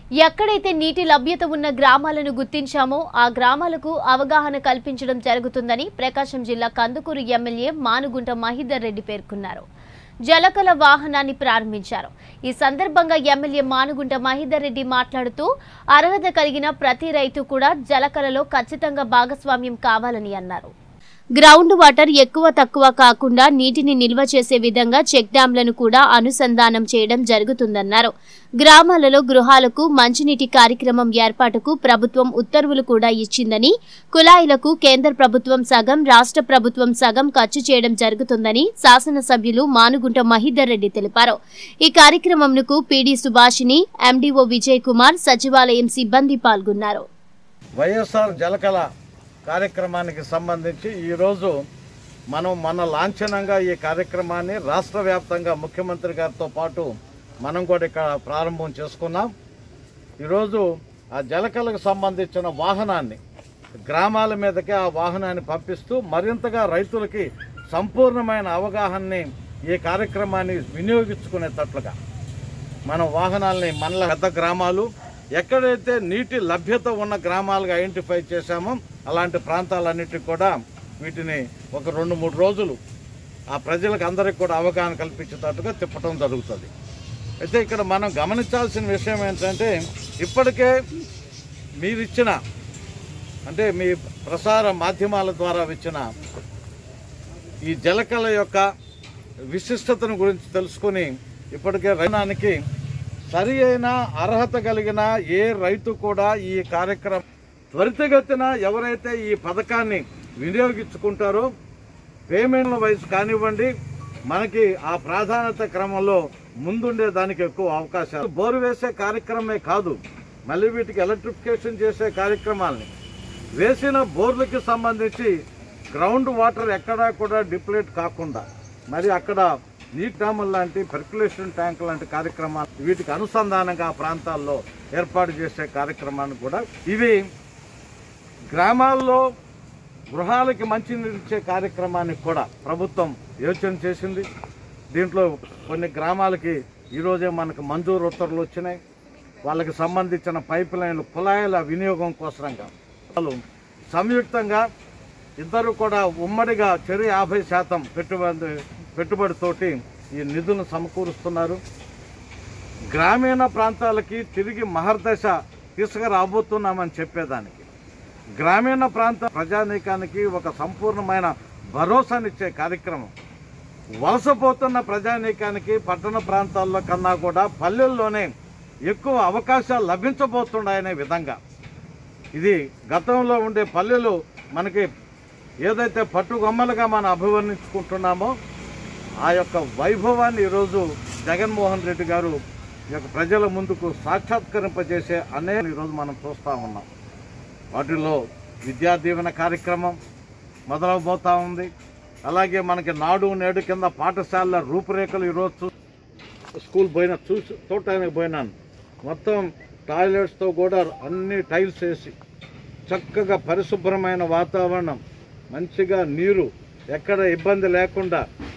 ఎక్కడైతే నీటి లభ్యత ఉన్న గ్రామాలను గుర్తించామో ఆ గ్రామాలకు అవగాహన కల్పించడం జరుగుతుందని ప్రకాశం జిల్లా కందుకూరు ఎమ్మెల్యే మానుగుంట మహిదర్ రెడ్డి పేర్కొన్నారు జలకల వాహనాన్ని ప్రారంభించారు ఈ సందర్భంగా ఎమ్మెల్యే మానుగుంట మహిదర్ రెడ్డి మాట్లాడుతూ అర్హత కలిగిన ప్రతి రైతు కూడా జలకలలో ఖచ్చితంగా భాగస్వామ్యం కావాలని అన్నారు గ్రౌండ్ వాటర్ ఎక్కువ తక్కువ కాకుండా నీటిని నిల్వ చేసే విధంగా చెక్ డ్యాంలను కూడా అనుసంధానం చేయడం జరుగుతుందన్నారు గ్రామాలలో గృహాలకు మంచినీటి కార్యక్రమం ఏర్పాటుకు ప్రభుత్వం ఉత్తర్వులు కూడా ఇచ్చిందని కుళాయిలకు కేంద్ర ప్రభుత్వం సగం రాష్ట్ర ప్రభుత్వం సగం ఖర్చు చేయడం జరుగుతుందని శాసనసభ్యులు మానుగుంట మహిదర్ రెడ్డి తెలిపారు ఈ కార్యక్రమంకు పీడీ సుభాషిని ఎండీఓ విజయ్ కుమార్ సచివాలయం సిబ్బంది పాల్గొన్నారు వైఎస్ఆర్ జలకళ కార్యక్రమానికి సంబంధించి ఈరోజు మనం మన లాంఛనంగా ఈ కార్యక్రమాన్ని రాష్ట్ర వ్యాప్తంగా ముఖ్యమంత్రి గారితో పాటు మనం కూడా ఇక్కడ ప్రారంభం చేసుకున్నాం ఈరోజు ఆ జలకళకు సంబంధించిన వాహనాన్ని గ్రామాల మీదకి ఆ వాహనాన్ని పంపిస్తూ మరింతగా రైతులకి సంపూర్ణమైన అవగాహనని ఈ కార్యక్రమాన్ని వినియోగించుకునేటట్లుగా మనం వాహనాలని మనల పెద్ద గ్రామాలు ఎక్కడైతే నీటి లభ్యత ఉన్న గ్రామాలుగా ఐడెంటిఫై చేశామో అలాంటి ప్రాంతాలన్నిటికి కూడా వీటిని ఒక రెండు మూడు రోజులు ఆ ప్రజలకు అందరికి కూడా అవగాహన కల్పించేటట్టుగా తిప్పటం జరుగుతుంది అయితే ఇక్కడ మనం గమనించాల్సిన విషయం ఏంటంటే ఇప్పటికే మీరిచ్చిన అంటే మీ ప్రసార మాధ్యమాల ద్వారా ఇచ్చిన ఈ జలకళ యొక్క విశిష్టతను గురించి తెలుసుకొని ఇప్పటికే రైతానికి సరి అయిన అర్హత కలిగిన ఏ రైతు కూడా ఈ కార్యక్రమం త్వరితగతిన ఎవరైతే ఈ పథకాన్ని వినియోగించుకుంటారో పేమెంట్ల వయసు కానివ్వండి మనకి ఆ ప్రాధాన్యత క్రమంలో ముందుండే దానికి ఎక్కువ అవకాశాలు బోరు వేసే కార్యక్రమమే కాదు మళ్ళీ వీటికి ఎలక్ట్రిఫికేషన్ చేసే కార్యక్రమాల్ని వేసిన బోర్లకి సంబంధించి గ్రౌండ్ వాటర్ ఎక్కడా కూడా డిప్లేట్ కాకుండా మరి అక్కడ నీట్ డ్యాములు లాంటి పర్కులేషన్ ట్యాంక్ లాంటి కార్యక్రమాలు వీటికి అనుసంధానంగా ఆ ప్రాంతాల్లో ఏర్పాటు చేసే కార్యక్రమాన్ని కూడా ఇవి గ్రామాల్లో గృహాలకి మంచినీరు ఇచ్చే కార్యక్రమానికి కూడా ప్రభుత్వం యోచన చేసింది దీంట్లో కొన్ని గ్రామాలకి ఈరోజే మనకు మంజూరు ఉత్తర్వులు వచ్చినాయి వాళ్ళకి సంబంధించిన పైప్ లైన్లు కుళాయిల వినియోగం కోసంగా వాళ్ళు సంయుక్తంగా ఇద్దరు కూడా ఉమ్మడిగా చెరు యాభై శాతం పెట్టుబడి పెట్టుబడితోటి ఈ నిధులను సమకూరుస్తున్నారు గ్రామీణ ప్రాంతాలకి తిరిగి మహర్దశ తీసుకురాబోతున్నామని చెప్పేదానికి గ్రామీణ ప్రాంత ప్రజానీకానికి ఒక సంపూర్ణమైన భరోసానిచ్చే కార్యక్రమం వలసపోతున్న ప్రజానీకానికి పట్టణ ప్రాంతాల్లో కన్నా కూడా పల్లెల్లోనే ఎక్కువ అవకాశాలు లభించబోతున్నాయనే విధంగా ఇది గతంలో ఉండే పల్లెలు మనకి ఏదైతే పట్టుగొమ్మలుగా మనం అభివర్ణించుకుంటున్నామో ఆ యొక్క వైభవాన్ని ఈరోజు జగన్మోహన్ రెడ్డి గారు ఈ యొక్క ప్రజల ముందుకు సాక్షాత్కరింపజేసే అనేక ఈరోజు మనం చూస్తూ ఉన్నాం వాటిల్లో విద్యా దీవెన కార్యక్రమం మొదలవబోతా ఉంది అలాగే మనకి నాడు నేడు కింద పాఠశాలల రూపురేఖలు ఈరోజు చూ స్కూల్ పోయిన చూసి చూడటానికి పోయినాను మొత్తం టాయిలెట్స్తో కూడా అన్ని టైల్స్ వేసి చక్కగా పరిశుభ్రమైన వాతావరణం మంచిగా నీరు ఎక్కడ ఇబ్బంది లేకుండా